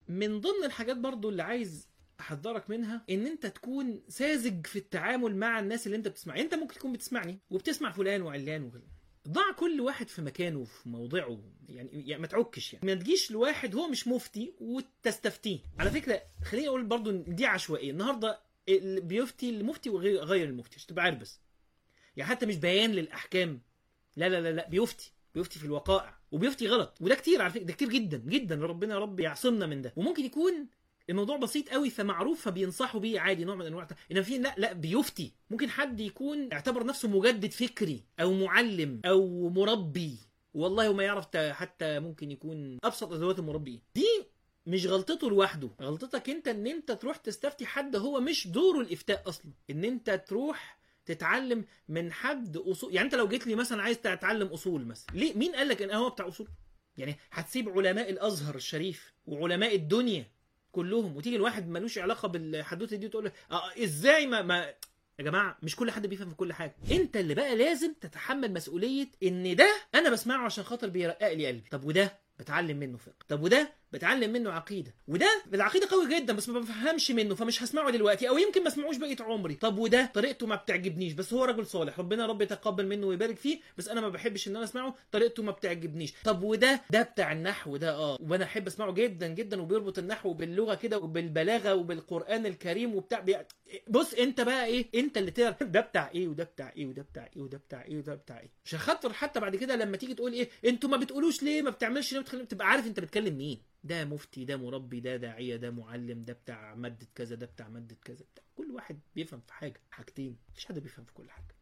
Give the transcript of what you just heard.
من ضمن الحاجات برضو اللي عايز احذرك منها ان انت تكون ساذج في التعامل مع الناس اللي انت بتسمع انت ممكن تكون بتسمعني وبتسمع فلان وعلان وكده ضع كل واحد في مكانه في موضعه يعني, يعني ما تعكش يعني ما تجيش لواحد هو مش مفتي وتستفتيه على فكره خليني اقول برضو إن دي عشوائيه النهارده اللي بيفتي المفتي وغير غير المفتي عشان تبقى عارف بس يعني حتى مش بيان للاحكام لا لا لا لا بيفتي بيفتي في الوقائع وبيفتي غلط وده كتير على فكره ده كتير جدا جدا ربنا يا رب يعصمنا من ده وممكن يكون الموضوع بسيط قوي فمعروف فبينصحوا بيه عادي نوع من انواع انما في لا لا بيفتي ممكن حد يكون اعتبر نفسه مجدد فكري او معلم او مربي والله وما يعرف تا- حتى ممكن يكون ابسط ادوات المربي دي مش غلطته لوحده غلطتك انت ان انت تروح تستفتي حد هو مش دوره الافتاء اصلا ان انت تروح تتعلم من حد اصول يعني انت لو جيت لي مثلا عايز تتعلم اصول مثلا ليه مين قال لك ان هو بتاع اصول يعني هتسيب علماء الازهر الشريف وعلماء الدنيا كلهم وتيجي الواحد ملوش علاقه بالحدوته دي وتقول له اه ازاي ما ما يا جماعه مش كل حد بيفهم في كل حاجه انت اللي بقى لازم تتحمل مسؤوليه ان ده انا بسمعه عشان خاطر بيرقق لي قلبي طب وده بتعلم منه فقه طب وده بتعلم منه عقيده وده العقيده قوي جدا بس ما بفهمش منه فمش هسمعه دلوقتي او يمكن ما اسمعوش بقيه عمري طب وده طريقته ما بتعجبنيش بس هو راجل صالح ربنا رب يتقبل منه ويبارك فيه بس انا ما بحبش ان انا اسمعه طريقته ما بتعجبنيش طب وده ده بتاع النحو ده اه وانا احب اسمعه جدا جدا وبيربط النحو باللغه كده وبالبلاغه وبالقران الكريم وبتاع بي... بص انت بقى ايه انت اللي تعرف ده بتاع ايه وده بتاع ايه وده بتاع ايه وده بتاع ايه وده بتاع ايه عشان خاطر حتى بعد كده لما تيجي تقول ايه انتوا ما بتقولوش ليه ما بتعملش ليه بتخلي... تبقى عارف انت بتكلم مين ده مفتي ده مربي ده داعيه ده معلم ده بتاع ماده كذا ده بتاع ماده كذا بتاع كل واحد بيفهم في حاجه حاجتين مفيش حد بيفهم في كل حاجه